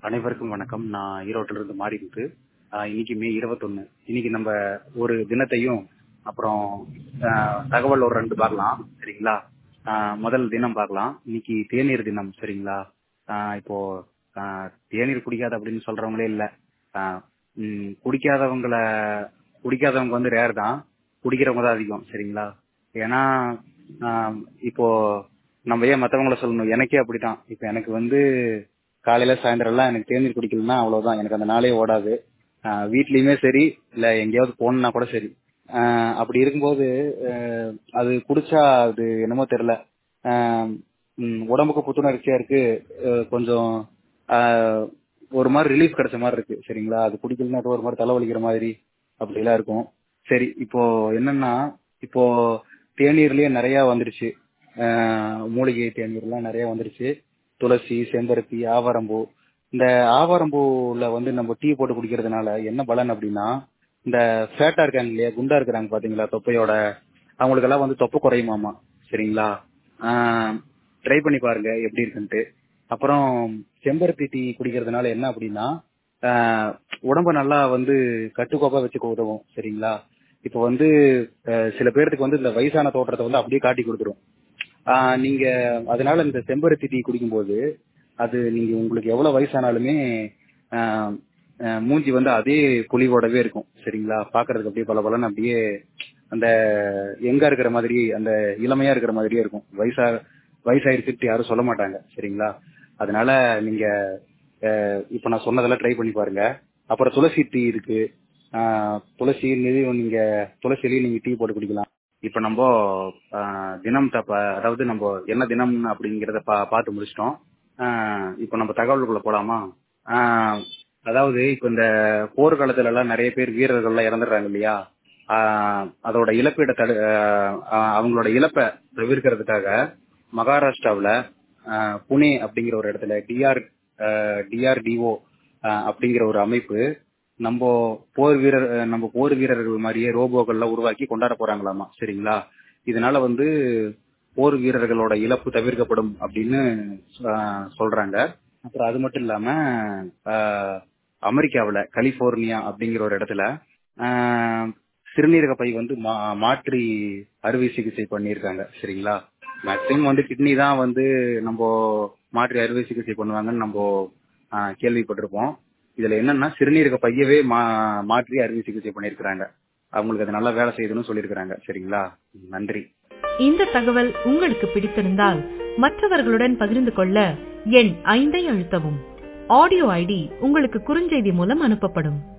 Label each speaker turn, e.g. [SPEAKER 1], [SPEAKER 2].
[SPEAKER 1] அனைவருக்கும் வணக்கம் நான் ஈரோட்டில இருந்து மாறி இருக்கு இன்னைக்கு மே இருபத்தொன்னு இன்னைக்கு நம்ம ஒரு தினத்தையும் அப்புறம் ஆஹ், தகவல் ஒரு ரெண்டு பார்க்கலாம் சரிங்களா ஆஹ், முதல் தினம் பார்க்கலாம் இன்னைக்கு தேநீர் தினம் சரிங்களா ஆஹ், இப்போ ஆஹ், தேநீர் குடிக்காத அப்படின்னு சொல்றவங்களே இல்ல ஆஹ், ம், குடிக்காதவங்கள குடிக்காதவங்க வந்து ரேர் தான் குடிக்கிறவங்க தான் அதிகம் சரிங்களா ஏன்னா ஆஹ், இப்போ நம்ம ஏன் மத்தவங்கள சொல்லணும் எனக்கே அப்படித்தான் இப்ப எனக்கு வந்து காலையில சாயந்தரம் எல்லாம் எனக்கு தேநீர் குடிக்கலன்னா அவ்வளவுதான் எனக்கு அந்த நாளே ஓடாது ஆஹ் வீட்லயுமே சரி இல்ல எங்கேயாவது போகணும்னா கூட சரி ஆஹ் அப்படி இருக்கும்போது ஆஹ் அது குடிச்சா அது என்னமோ தெரியல ஆஹ் உம் உடம்புக்கு புத்துணர்ச்சியா இருக்கு ஆஹ் கொஞ்சம் ஆஹ் ஒரு மாதிரி ரிலீஃப் கிடைச்ச மாதிரி இருக்கு சரிங்களா அது குடிக்கலன்னா அது ஒரு மாதிரி தலைவலிக்கிற மாதிரி அப்படிலாம் இருக்கும் சரி இப்போ என்னன்னா இப்போ தேநீர்லயே நிறைய வந்துருச்சு ஆஹ் மூலிகை தேநீர்லாம் நிறைய வந்துருச்சு துளசி செம்பருத்தி ஆவாரம்பூ இந்த ஆவாரம்பூல வந்து நம்ம டீ போட்டு குடிக்கிறதுனால என்ன பலன் அப்படின்னா இந்த ஃபேட்டா இருக்காங்க இல்லையா குண்டா இருக்கிறாங்க பாத்தீங்களா தொப்பையோட அவங்களுக்கு எல்லாம் வந்து தொப்பை குறையுமாமா சரிங்களா ட்ரை பண்ணி பாருங்க எப்படி இருக்குன்ட்டு அப்புறம் செம்பருத்தி டீ குடிக்கிறதுனால என்ன அப்படின்னா ஆஹ் உடம்ப நல்லா வந்து கட்டுக்கோப்பா வச்சுக்க உதவும் சரிங்களா இப்போ வந்து ஆஹ் சில பேர்த்துக்கு வந்து இந்த வயசான தோற்றத்தை வந்து அப்படியே காட்டி கொடுத்துரும் ஆஹ் நீங்க அதனால இந்த செம்பருத்தி டீ குடிக்கும்போது அது நீங்க உங்களுக்கு எவ்வளவு வயசானாலுமே ஆஹ் ஆஹ் மூஞ்சி வந்து அதே பொலிவோடவே இருக்கும் சரிங்களா பாக்குறதுக்கு அப்படியே பல பலன்னு அப்படியே அந்த எங்க இருக்கிற மாதிரி அந்த இளமையா இருக்கிற மாதிரியே இருக்கும் வயசா வயசாயிருச்சுட்டு யாரும் சொல்ல மாட்டாங்க சரிங்களா அதனால நீங்க ஆஹ் இப்ப நான் சொன்னதெல்லாம் ட்ரை பண்ணி பாருங்க அப்புறம் துளசி டீ இருக்கு ஆஹ் துளசியிலையும் நீங்க துளசிலையும் நீங்க டீ போட்டு குடிக்கலாம் இப்ப நம்ம ஆஹ், தினம் தப்ப அதாவது நம்ம என்ன தினம் அப்படிங்கறத பா பார்த்து முடிச்சிட்டோம் ஆஹ், இப்ப நம்ம தகவலுக்குள்ள போலாமா ஆஹ், அதாவது இப்ப இந்த போர்க்காலத்துல எல்லாம் நிறைய பேர் வீரர்கள் எல்லாம் இறந்துடுறாங்க இல்லையா ஆஹ், அதோட இழப்பீட தடு ஆஹ், ஆஹ், அவங்களோட இழப்பை தவிர்க்கிறதுக்காக மகாராஷ்டிராவுல ஆஹ், புனே அப்படிங்கிற ஒரு இடத்துல டிஆர் டிஆர்டிஓ அப்படிங்கிற ஒரு அமைப்பு நம்ம போர் வீரர் அஹ் நம்ம போர் வீரர்கள் மாதிரியே ரோபோக்கள்லாம் உருவாக்கி கொண்டாட போறாங்களாமா சரிங்களா இதனால வந்து போர் வீரர்களோட இழப்பு தவிர்க்கப்படும் அப்படின்னு ஆஹ், சொல்றாங்க அப்புறம் அது மட்டும் இல்லாம ஆஹ், அமெரிக்காவுல கலிபோர்னியா அப்படிங்கிற ஒரு இடத்துல ஆஹ், சிறுநீரக பை வந்து மா- மாற்றி அறுவை சிகிச்சை பண்ணியிருக்காங்க சரிங்களா மேக்சிமம் வந்து கிட்னி தான் வந்து நம்ம மாற்றி அறுவை சிகிச்சை பண்ணுவாங்கன்னு நம்ம ஆஹ், கேள்விப்பட்டிருப்போம் இதுல என்னன்னா சிறுநீரக பையவே மா- மாற்றி அறுவை சிகிச்சை பண்ணியிருக்கிறாங்க அவங்களுக்கு அது நல்லா வேலை செய்யுதுன்னு சொல்லியிருக்கிறாங்க சரிங்களா நன்றி
[SPEAKER 2] இந்த தகவல் உங்களுக்கு பிடித்திருந்தால் மற்றவர்களுடன் பகிர்ந்து கொள்ள எண் ஐந்தை அழுத்தவும் ஆடியோ ஐடி உங்களுக்கு குறுஞ்செய்தி மூலம் அனுப்பப்படும்